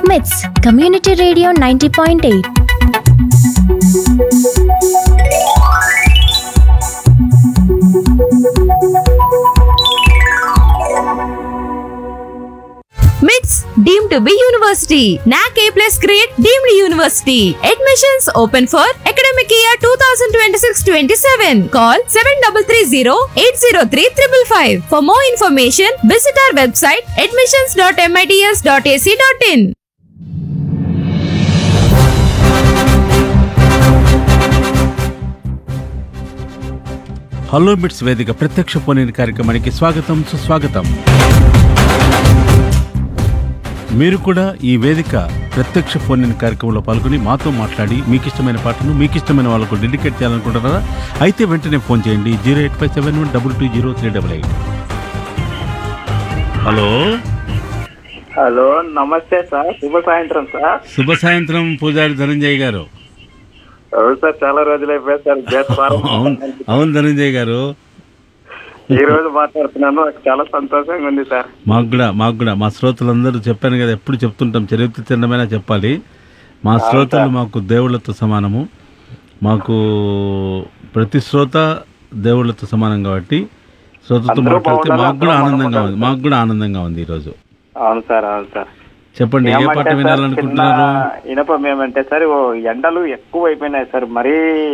మిట్స్ community radio ninety point eight MITS deemed to be university NAAC A plus grade deemed university admissions open for academic year two thousand twenty six twenty seven call seven double three zero eight zero three triple five for more information visit our website admissions dot MITS dot AC dot in hello bits వేదిక ప్రత్యక్ష phone కార్యక్రమానికి స్వాగతం సుస్వాగతం మీరు కూడా ఈ వేదిక ప్రత్యక్ష ఫోన్ ఇన్ కార్యక్రమంలో పాల్గొని మాతో మాట్లాడి మీకు ఇష్టమైన పాటను మీకు ఇష్టమైన వాళ్ళకు డెడికేట్ చేయాలనుకుంటున్నారా అయితే వెంటనే ఫోన్ చేయండి zero eight five seven one double two zero three double eight hello hello నమస్తే సార్ శుభ సాయంత్రం సార్ శుభ సాయంత్రం పూజారి ధనంజయ్ గారు అవును సార్ చాలా రోజులు అయిపోయాయి సార్ బెస్ట్ వారం. అవును అవును ధనంజయ్ గారు ఈ రోజు మాట్లాడుతున్నాను నాకు చాలా సంతోషంగా ఉంది సార్ మాకు కూడా మాకు కూడా మా శ్రోతలందరూ చెప్పాను కదా ఎప్పుడు చెప్తుంటాం చరిత్ర చిన్నమైనా చెప్పాలి మా శ్రోతలు మాకు దేవుళ్ళతో సమానము మాకు ప్రతి శ్రోత దేవుళ్ళతో సమానం కాబట్టి శ్రోతతో అందరూ మాట్లాడితే బాగుండాలి, మాకు కూడా అందరూ ఆనందంగా ఉంది మాకు కూడా ఆనందంగా ఉంది ఈరోజు అవును సార్ అవును సార్ చెప్పండి ఏ ఏమంటే పాట సార్, వినాలనుకుంటున్నారు చిన్న ఇనపం ఏమంటే సార్ ఓ ఎండలు ఎక్కువ అయిపోయినాయి సార్ మరీ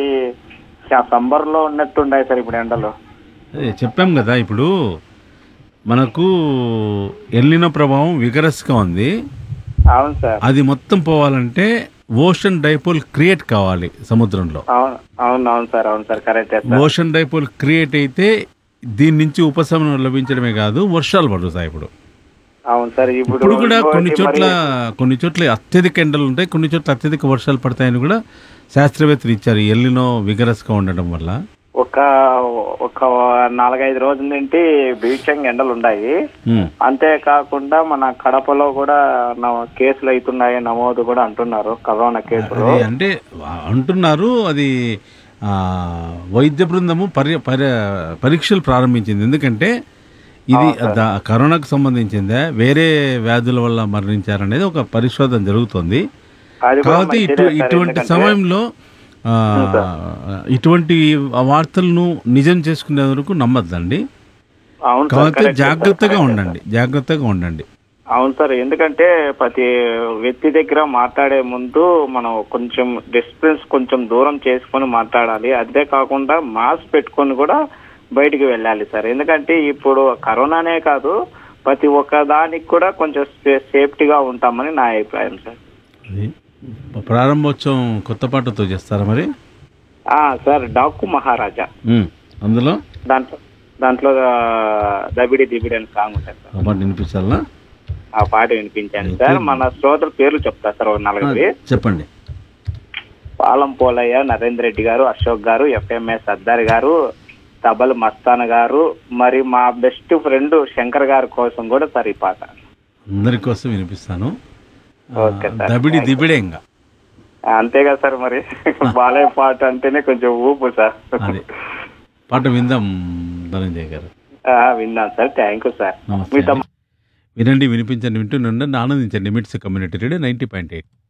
సమ్మర్ లో ఉన్నట్టుండాయి సార్ ఇప్పుడు ఎండలు అదే చెప్పాం కదా ఇప్పుడు మనకు ఎల్లిన ప్రభావం విగరస్గా ఉంది అవును సార్ అది మొత్తం పోవాలంటే ఓషన్ డైపోల్ క్రియేట్ కావాలి సముద్రంలో అవును అవును అవును సార్ అవును సార్ కరెక్టే సార్ ఓషన్ డైపోల్ క్రియేట్ అయితే దీని నుంచి ఉపశమనం లభించడమే కాదు వర్షాలు పడుతాయి ఇప్పుడు అవును సార్ ఇప్పుడు ఇప్పుడు కూడా కొన్ని ఇంకోటి చోట్ల మరి- కొన్ని చోట్ల అత్యధిక ఎండలు ఉంటాయి కొన్ని చోట్ల అత్యధిక వర్షాలు పడతాయని కూడా శాస్త్రవేత్తలు ఇచ్చారు ఎల్లినో విగరస్గా ఉండడం వల్ల ఒక ఒక నాలుగైదు రోజుల నుండి బీచంగ్ ఎండలు ఉన్నాయి ఉమ్. అంతేకాకుండా మన కడపలో కూడా నవ- కేసులు అవుతున్నాయి నమోదు కూడా అంటున్నారు కరోనా కేసులు అది అంటే అంటున్నారు అది ఆ, వైద్య బృందము పరి పరి పరీక్షలు ప్రారంభించింది ఎందుకంటే ఇది దా- కరోనాకు సంబంధించిందే వేరే వ్యాధుల వల్ల మరణించారనేది ఒక పరిశోధన జరుగుతుంది అది కూడా కాబట్టి ఇటు మంచిదే సార్, ఇటువంటి ఎందుకంటే- సమయంలో ఆ, ఇటువంటి వార్తలను నిజం చేసుకునే వరకు నమ్మద్దండి అవును సార్ కాబట్టి కరెక్టే సార్, జాగ్రత్తగా కరెక్టే ఉండండి జాగ్రత్తగా ఉండండి సార్. అవును సార్ ఎందుకంటే ప్రతి వ్యక్తి దగ్గర మాట్లాడే ముందు మనం కొంచెం డిస్టెన్స్ కొంచెం దూరం చేసుకొని మాట్లాడాలి అదే కాకుండా మాస్క్ పెట్టుకొని కూడా బయటికి వెళ్ళాలి సార్ ఎందుకంటే ఇప్పుడు కరోనానే కాదు ప్రతి ఒక్క దానికి కూడా కొంచెం సే- సేఫ్టీగా ఉంటామని నా అభిప్రాయం సార్ అది ప్రారంభోత్సవం కొత్త పాటతో చేస్తారా మరి ఆ, సార్ డాకు మహారాజా ఉమ్. అందులో దాంట్లో దాంట్లో ఆ, దబిడి దిబిడి అని సాంగ్ ఉంటుంది సార్ ఆ పాట వినిపించాలా ఆ పాట వినిపించాను సార్ మన శ్రోతల పేర్లు చెప్తా సార్ ఒక నలుగురి చెప్పండి పాలం పోలయ్య నరేంద్ర రెడ్డి గారు అశోక్ గారు ఎఫ్ఎంఎస్ సర్దార్ గారు తబల్ మస్తాన్ గారు మరి మా బెస్ట్ ఫ్రెండ్ శంకర్ గారి కోసం కూడా సార్ ఈ పాట అందరి కోసం వినిపిస్తాను ఆ, ఓకే సార్. దబిడి దిబిడే ఇంకా అంతే కదా సార్ మరి బాలయ్య పాట అంటేనే కొంచెం ఊపు సార్ అది పాట విందాం ధనంజయ్ గారు ఆ, విన్నాను సార్ థ్యాంక్ యూ సార్ నమస్తే మీతో వినండి వినిపించండి వింటూనే ఉండండి ఆనందించండి MITS community radio ninety point eight